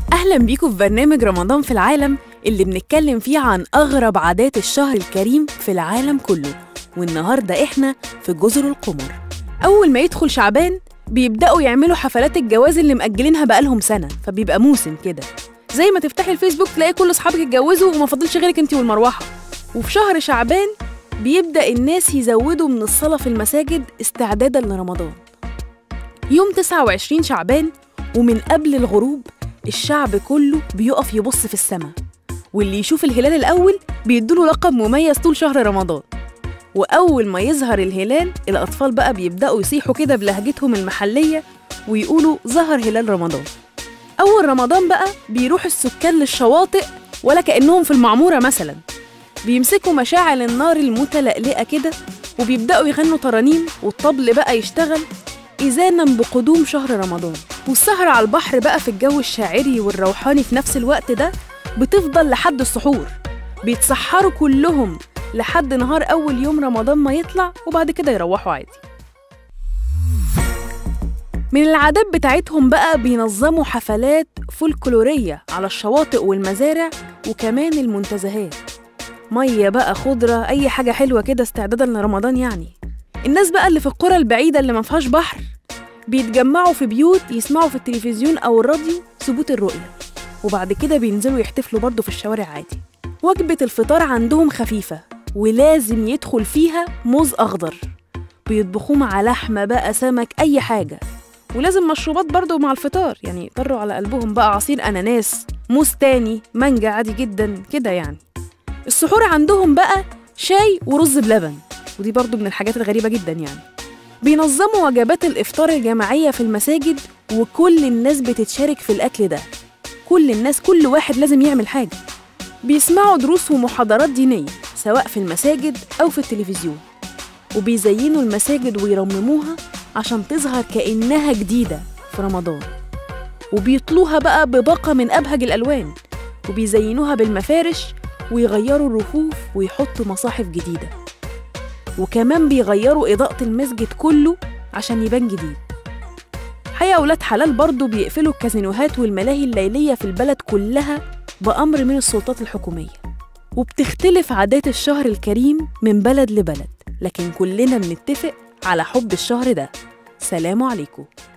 أهلا بيكم في برنامج رمضان في العالم اللي بنتكلم فيه عن أغرب عادات الشهر الكريم في العالم كله والنهاردة إحنا في جزر القمر أول ما يدخل شعبان بيبدأوا يعملوا حفلات الجواز اللي مأجلينها بقالهم سنة فبيبقى موسم كده زي ما تفتحي الفيسبوك تلاقي كل أصحابك اتجوزوا وما فاضلش غيرك أنت والمروحة وفي شهر شعبان بيبدأ الناس يزودوا من الصلاة في المساجد استعدادا لرمضان يوم 29 شعبان ومن قبل الغروب الشعب كله بيقف يبص في السماء واللي يشوف الهلال الأول بيدوله لقب مميز طول شهر رمضان وأول ما يظهر الهلال الأطفال بقى بيبدأوا يصيحوا كده بلهجتهم المحلية ويقولوا ظهر هلال رمضان أول رمضان بقى بيروح السكان للشواطئ ولا كأنهم في المعمورة مثلا بيمسكوا مشاعل النار المتلألئة كده وبيبدأوا يغنوا ترانيم والطبل بقى يشتغل إذانا بقدوم شهر رمضان والسهرة على البحر بقى في الجو الشاعري والروحاني في نفس الوقت ده بتفضل لحد السحور بيتسحروا كلهم لحد نهار أول يوم رمضان ما يطلع وبعد كده يروحوا عادي من العادات بتاعتهم بقى بينظموا حفلات فولكلورية على الشواطئ والمزارع وكمان المنتزهات مية بقى خضرة أي حاجة حلوة كده استعدادا لرمضان يعني الناس بقى اللي في القرى البعيدة اللي ما فيهاش بحر بيتجمعوا في بيوت يسمعوا في التلفزيون أو الراديو ثبوت الرؤية وبعد كده بينزلوا يحتفلوا برضه في الشوارع عادي وجبة الفطار عندهم خفيفة ولازم يدخل فيها موز أخضر بيطبخوه مع لحمة بقى سمك أي حاجة ولازم مشروبات برضه مع الفطار يعني يطروا على قلبهم بقى عصير أناناس موز تاني مانجا عادي جدا كده يعني السحور عندهم بقى شاي ورز بلبن ودي برضو من الحاجات الغريبة جدا يعني بينظموا وجبات الإفطار الجماعية في المساجد وكل الناس بتتشارك في الأكل ده كل الناس كل واحد لازم يعمل حاجة بيسمعوا دروس ومحاضرات دينية سواء في المساجد أو في التلفزيون وبيزينوا المساجد ويرمموها عشان تظهر كأنها جديدة في رمضان وبيطلوها بقى بباقة من أبهج الألوان وبيزينوها بالمفارش ويغيروا الرفوف ويحطوا مصاحف جديده وكمان بيغيروا إضاءة المسجد كله عشان يبان جديد حقيقة أولاد حلال برضه بيقفلوا الكازينوهات والملاهي الليلية في البلد كلها بأمر من السلطات الحكومية وبتختلف عادات الشهر الكريم من بلد لبلد لكن كلنا بنتفق على حب الشهر ده سلام عليكم